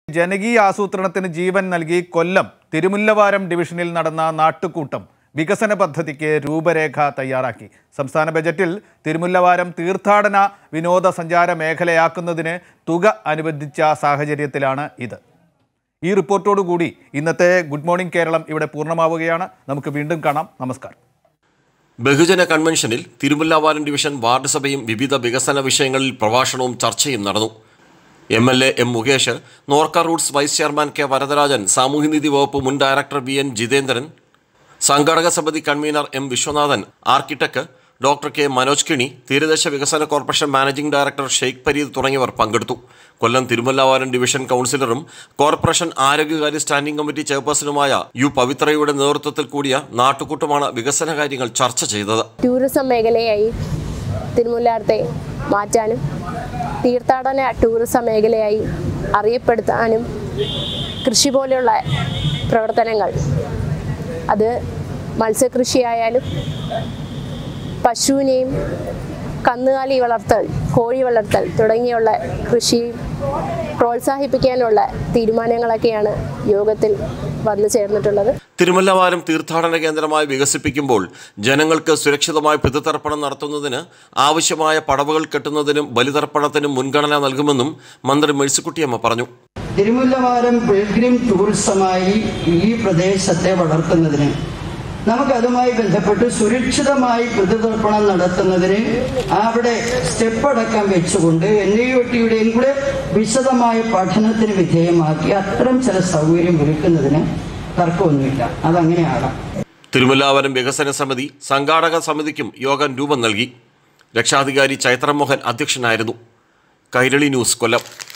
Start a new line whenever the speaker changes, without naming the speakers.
ജനകീയ ആസൂത്രണത്തിന് ജീവൻ നൽകി കൊല്ലം തിരുമുല്ലവാരം ഡിവിഷനിൽ നടന്ന നാട്ടുകൂട്ടം വികസന പദ്ധതിക്ക് രൂപരേഖ തയ്യാറാക്കി സംസ്ഥാന ബജറ്റിൽ തിരുമുല്ലവാരം തീർത്ഥാടന വിനോദസഞ്ചാര മേഖലയാക്കുന്നതിന് തുക അനുവദിച്ച സാഹചര്യത്തിലാണ് ഇത് ഈ റിപ്പോർട്ടോടുകൂടി ഇന്നത്തെ ഗുഡ് മോർണിംഗ് കേരളം ഇവിടെ പൂർണ്ണമാവുകയാണ് നമുക്ക് വീണ്ടും കാണാം നമസ്കാരം
ബഹുജന കൺവെൻഷനിൽ തിരുമുല്ലാവാരം ഡിവിഷൻ വാർഡ് സഭയും വിവിധ വികസന വിഷയങ്ങളിൽ പ്രഭാഷണവും ചർച്ചയും നടന്നു M L A M Mukesh Norka roots vice chairman K Varadarajan സാമൂഹ്യനീതി വകുപ്പ് മുൻ ഡയറക്ടർ വി എൻ ജിതേന്ദ്രൻ സംഘാടക സമിതി convener M Viswanathan architect doctor K Manoj Kini തീരദേശ വികസന corporation managing director Sheikh Pareed തുടങ്ങിയവർ പങ്കെടുത്തു കൊല്ലം തിരുമല്ലാവാരം ഡിവിഷൻ കൗൺസിലറും കോർപ്പറേഷൻ ആരോഗ്യകാര്യ സ്റ്റാൻഡിംഗ് കമ്മിറ്റി ചെയർപേഴ്സണുമായ യു പവിത്രയുടെ നേതൃത്വത്തിൽ കൂടിയ നാട്ടുകൂട്ടമാണ് വികസന കാര്യങ്ങൾ ചർച്ച ചെയ്തത്
ടൂറിസം മേഖലയായി തിരുമുല്ലാരത്തെ മാറ്റാനും തീർത്ഥാടന ടൂറിസം മേഖലയായി അറിയപ്പെടുത്താനും കൃഷി പോലെയുള്ള പ്രവർത്തനങ്ങൾ അത് മത്സ്യകൃഷിയായാലും പശുവിനെയും കന്നുകാലി വളർത്തൽ കോഴി വളർത്തൽ തുടങ്ങിയുള്ള കൃഷി പ്രോത്സാഹിപ്പിക്കാനുള്ള തീരുമാനങ്ങളൊക്കെയാണ് യോഗത്തിൽ വന്നു ചേർന്നിട്ടുള്ളത്
തിരുമല്ലവാരം തീർത്ഥാടന കേന്ദ്രമായി വികസിപ്പിക്കുമ്പോൾ ജനങ്ങൾക്ക് സുരക്ഷിതമായി പിതൃതർപ്പണം നടത്തുന്നതിന് ആവശ്യമായ പടവുകൾ കെട്ടുന്നതിനും ബലിതർപ്പണത്തിനും മുൻഗണന നൽകുമെന്നും മന്ത്രി മേഴ്സിക്കുട്ടിയമ്മ പറഞ്ഞു
തിരുമുല്ലവാരം പിൽഗ്രിം ടൂറിസമായി ഈ പ്രദേശത്തെ വളർത്തുന്നതിന് നമുക്ക് അതുമായി ബന്ധപ്പെട്ട് സുരക്ഷിതമായി പ്രതിതർപ്പണം നടത്തുന്നതിന് അവിടെ സ്റ്റെപ്പ് അടക്കം വെച്ചുകൊണ്ട് എൻ ഐ ഒ ടിയുടെയും കൂടെ വിശദമായ പഠനത്തിന് വിധേയമാക്കി അത്തരം ചില സൗകര്യം ഒരുക്കുന്നതിന് തർക്കമൊന്നുമില്ല അതങ്ങനെയാകാം
തിരുമല്ലാവരം വികസന സമിതി സംഘാടക സമിതിക്കും യോഗം രൂപം നൽകി രക്ഷാധികാരി ചൈത്ര മോഹൻ അധ്യക്ഷനായിരുന്നു കൈരളി ന്യൂസ് കൊല്ലം